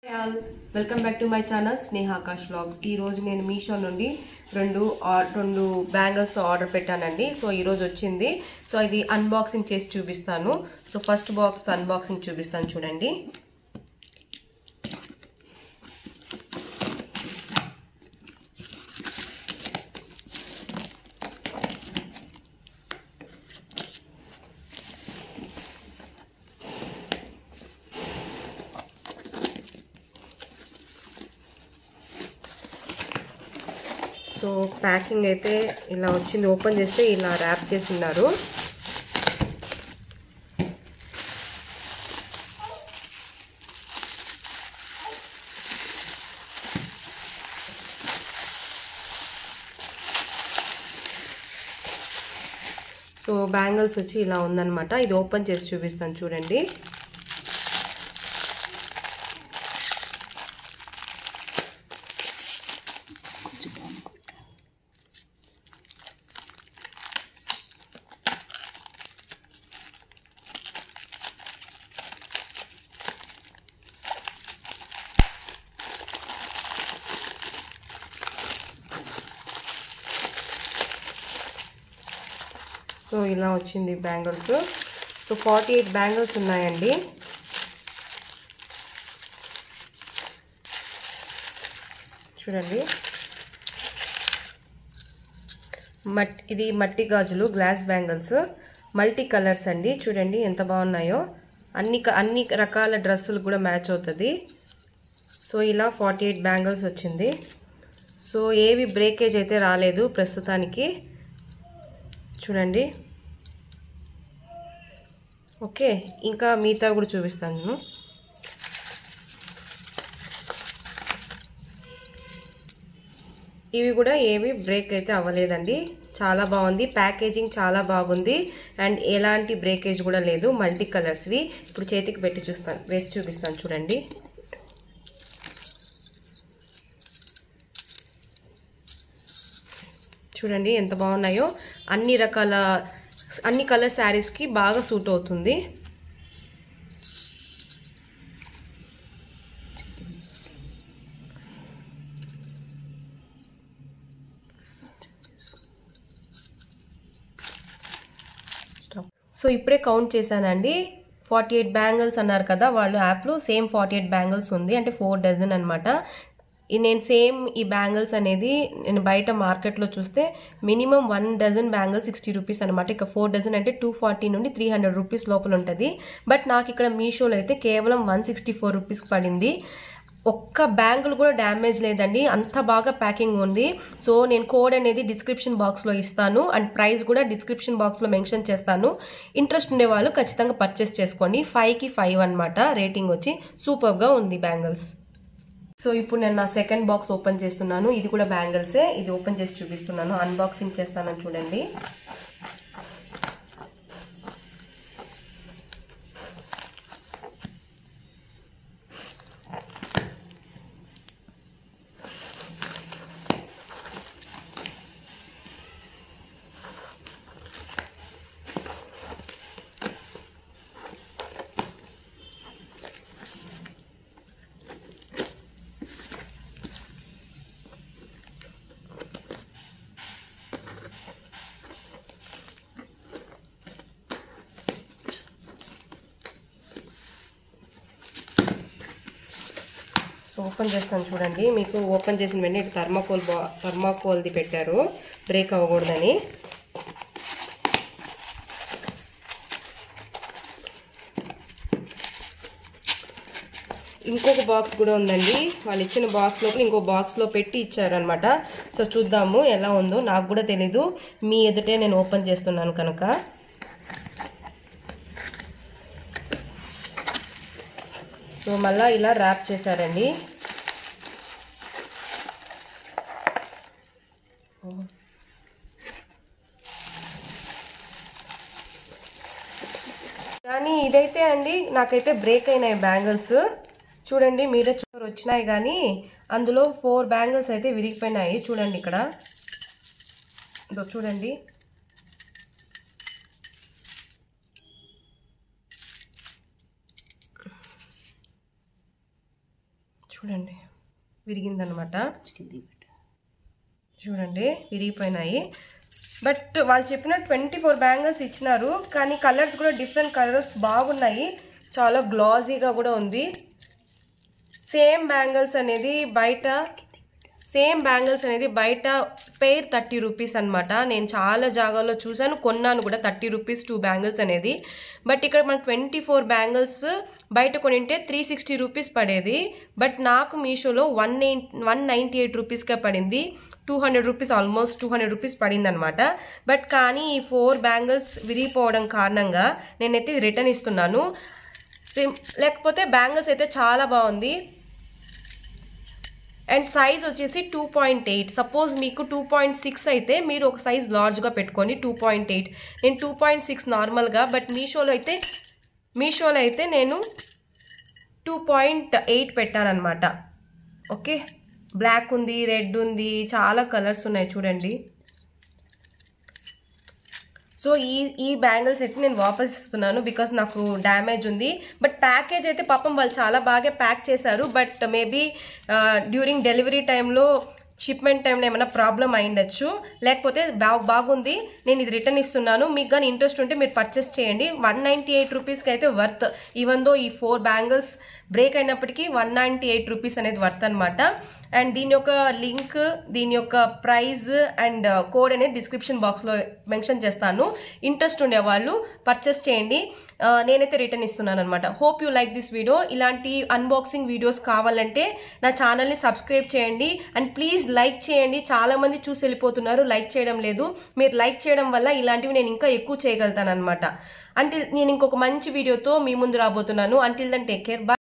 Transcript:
all welcome back to my channel Sneha Akash vlogs ఈ రోజు నేను మీషో నుండి రెండు ఆ- రెండు బ్యాంగిల్స్ ఆర్డర్ పెట్టానండి సో ఈ రోజు వచ్చింది సో ఇది అన్బాక్సింగ్ చేసి చూపిస్తాను సో ఫస్ట్ బాక్స్ అన్బాక్సింగ్ చూపిస్తాను చూడండి సో ప్యాకింగ్ అయితే ఇలా వచ్చింది ఓపెన్ చేస్తే ఇలా ర్యాప్ చేసి ఉన్నారు సో బ్యాంగిల్స్ వచ్చి ఇలా ఉందన్నమాట ఇది ఓపెన్ చేసి చూపిస్తాను చూడండి సో ఇలా వచ్చింది bangles so forty eight bangles ఉన్నాయండి చూడండి మట్ ఇది మట్టి గాజులు గ్లాస్ బ్యాంగిల్స్ మల్టీ కలర్స్ అండి చూడండి ఎంత బాగున్నాయో అన్ని క- అన్ని రకాల డ్రెస్సులు కూడా మ్యాచ్ అవుతుంది సో ఇలా ఫార్టీ ఎయిట్ బ్యాంగిల్స్ వచ్చింది సో ఏవి బ్రేకేజ్ అయితే రాలేదు ప్రస్తుతానికి చూడండి ఓకే ఇంకా మిగతా కూడా చూపిస్తాను నేను ఇవి కూడా ఏవి బ్రేక్ అయితే అవ్వలేదండి చాలా బాగుంది ప్యాకేజింగ్ చాలా బాగుంది అండ్ ఎలాంటి బ్రేకేజ్ కూడా లేదు మల్టీ కలర్స్వి ఇప్పుడు చేతికి పెట్టి చూస్తాను వేసి చూపిస్తాను చూడండి చూడండి ఎంత బాగున్నాయో అన్ని రకాల అన్ని కలర్ శారీస్కి బాగా సూట్ అవుతుంది సో ఇప్పుడే కౌంట్ చేశానండి ఫార్టీ ఎయిట్ బ్యాంగిల్స్ అన్నారు కదా వాళ్ళు యాప్లో సేమ్ ఫార్టీ ఎయిట్ బ్యాంగిల్స్ ఉంది అంటే ఫోర్ డజన్ అనమాట నేను సేమ్ ఈ బ్యాంగిల్స్ అనేది నేను బయట మార్కెట్లో చూస్తే minimum one dozen bangles sixty rupees అనమాట ఇక ఫోర్ డజన్ అంటే టూ ఫార్టీ నుండి త్రీ హండ్రెడ్ రూపీస్ లోపల ఉంటుంది బట్ నాకు ఇక్కడ మీషోలో అయితే కేవలం వన్ సిక్స్టీ ఫోర్ రూపీస్ పడింది ఒక్క బ్యాంకులు కూడా డ్యామేజ్ లేదండి అంత బాగా ప్యాకింగ్ ఉంది సో నేను కోడ్ అనేది డిస్క్రిప్షన్ బాక్స్లో ఇస్తాను అండ్ ప్రైస్ కూడా డిస్క్రిప్షన్ బాక్స్లో మెన్షన్ చేస్తాను ఇంట్రెస్ట్ ఉండే వాళ్ళు ఖచ్చితంగా పర్చేస్ చేసుకోండి ఫైవ్కి ఫైవ్ అనమాట రేటింగ్ వచ్చి సూపర్గా ఉంది బ్యాంగిల్స్ సో ఇప్పుడు నేను నా సెకండ్ బాక్స్ ఓపెన్ చేస్తున్నాను ఇది కూడా బ్యాంగిల్సే ఇది ఓపెన్ చేసి చూపిస్తున్నాను అన్బాక్సింగ్ చేస్తానని చూడండి సో ఓపెన్ చేస్తాను చూడండి మీకు ఓపెన్ చేసిన వెంటనే ఇటు థర్మాకోల్ బా థర్మాకోల్ది పెట్టారు బ్రేక్ అవ్వకూడదని ఇంకొక బాక్స్ కూడా ఉందండి వాళ్ళు ఇచ్చిన బాక్స్ లోపల ఇంకో బాక్స్లో పెట్టి ఇచ్చారనమాట సో చూద్దాము ఎలా ఉందో నాకు కూడా తెలీదు మీ ఎదుటే నేను ఓపెన్ చేస్తున్నాను కనుక సో మళ్ళా ఇలా ర్యాప్ చేశారండి కానీ ఇదైతే అండి నాకైతే బ్రేక్ అయినాయి బ్యాంగిల్స్ చూడండి మీరే చూడ వచ్చినాయి కానీ అందులో ఫోర్ బ్యాంగిల్స్ అయితే విరిగిపోయినాయి చూడండి ఇక్కడ ఇదో చూడండి చూడండి విరిగిందనమాట చూడండి విరిగిపోయినాయి బట్ వాళ్ళు చెప్పిన ట్వంటీ ఫోర్ బ్యాంగిల్స్ ఇచ్చినారు కానీ కలర్స్ కూడా డిఫరెంట్ కలర్స్ బాగున్నాయి చాలా గ్లాజీగా కూడా ఉంది సేమ్ బ్యాంగిల్స్ అనేది బయట సేమ్ బ్యాంగిల్స్ అనేది బయట పేర్ థర్టీ రూపీస్ అనమాట నేను చాలా జాగాల్లో చూశాను కొన్నాను కూడా థర్టీ రూపీస్ టూ బ్యాంగిల్స్ అనేది బట్ ఇక్కడ మన ట్వంటీ ఫోర్ బ్యాంగిల్స్ బయట కొనింటే త్రీ సిక్స్టీ రూపీస్ పడేది బట్ నాకు మీషోలో one nine one ninety eight రూపీస్కే పడింది two hundred rupees almost two hundred rupees పడింది అనమాట బట్ కానీ ఈ ఫోర్ బ్యాంగిల్స్ విరిగిపోవడం కారణంగా నేనైతే రిటర్న్ ఇస్తున్నాను లేకపోతే బ్యాంగిల్స్ అయితే చాలా బాగుంది అండ్ సైజ్ వచ్చేసి టూ పాయింట్ ఎయిట్ సపోజ్ మీకు టూ పాయింట్ సిక్స్ అయితే మీరు ఒక సైజ్ లార్జ్గా పెట్టుకోండి టూ పాయింట్ ఎయిట్ నేను టూ పాయింట్ సిక్స్ నార్మల్గా బట్ మీషోలో అయితే మీషోలో అయితే నేను టూ పాయింట్ ఎయిట్ పెట్టానమాట ఓకే బ్లాక్ ఉంది రెడ్ ఉంది చాలా కలర్స్ ఉన్నాయి చూడండి సో ఈ ఈ బ్యాంగిల్స్ అయితే నేను వాపస్ ఇస్తున్నాను బికాస్ నాకు డ్యామేజ్ ఉంది బట్ ప్యాకేజ్ అయితే పాపం వాళ్ళు చాలా బాగా ప్యాక్ చేశారు బట్ మేబీ డ్యూరింగ్ డెలివరీ టైంలో షిప్మెంట్ టైంలో ఏమైనా ప్రాబ్లం అయిండొచ్చు లేకపోతే బా బాగుంది నేను ఇది రిటర్న్ ఇస్తున్నాను మీకు కానీ ఇంట్రెస్ట్ ఉంటే మీరు పర్చేస్ చేయండి వన్ నైంటీ ఎయిట్ రూపీస్కి అయితే వర్త్ ఈవెన్ దో ఈ ఫోర్ బ్యాంగిల్స్ బ్రేక్ అయినప్పటికీ వన్ నైంటీ ఎయిట్ రూపీస్ అనేది వర్త్ అనమాట అండ్ దీని యొక్క లింక్ దీని యొక్క ప్రైజ్ అండ్ కోడ్ అనేది డిస్క్రిప్షన్ బాక్స్లో మెన్షన్ చేస్తాను ఇంట్రెస్ట్ ఉండే వాళ్ళు పర్చేస్ చేయండి ఆ, నేనైతే రిటర్న్ ఇస్తున్నాను అనమాట hope you like this video ఇలాంటి అన్బాక్సింగ్ వీడియోస్ కావాలంటే నా ఛానల్ని సబ్స్క్రైబ్ చేయండి అండ్ ప్లీజ్ లైక్ చేయండి చాలా మంది చూసి వెళ్ళిపోతున్నారు లైక్ చేయడం లేదు మీరు లైక్ చేయడం వల్ల ఇలాంటివి నేను ఇంకా ఎక్కువ చేయగలుగుతాను అనమాట అంటే నేను ఇంకొక మంచి వీడియోతో మీ ముందు రాబోతున్నాను అంటిల్ దన్ టేక్ కేర్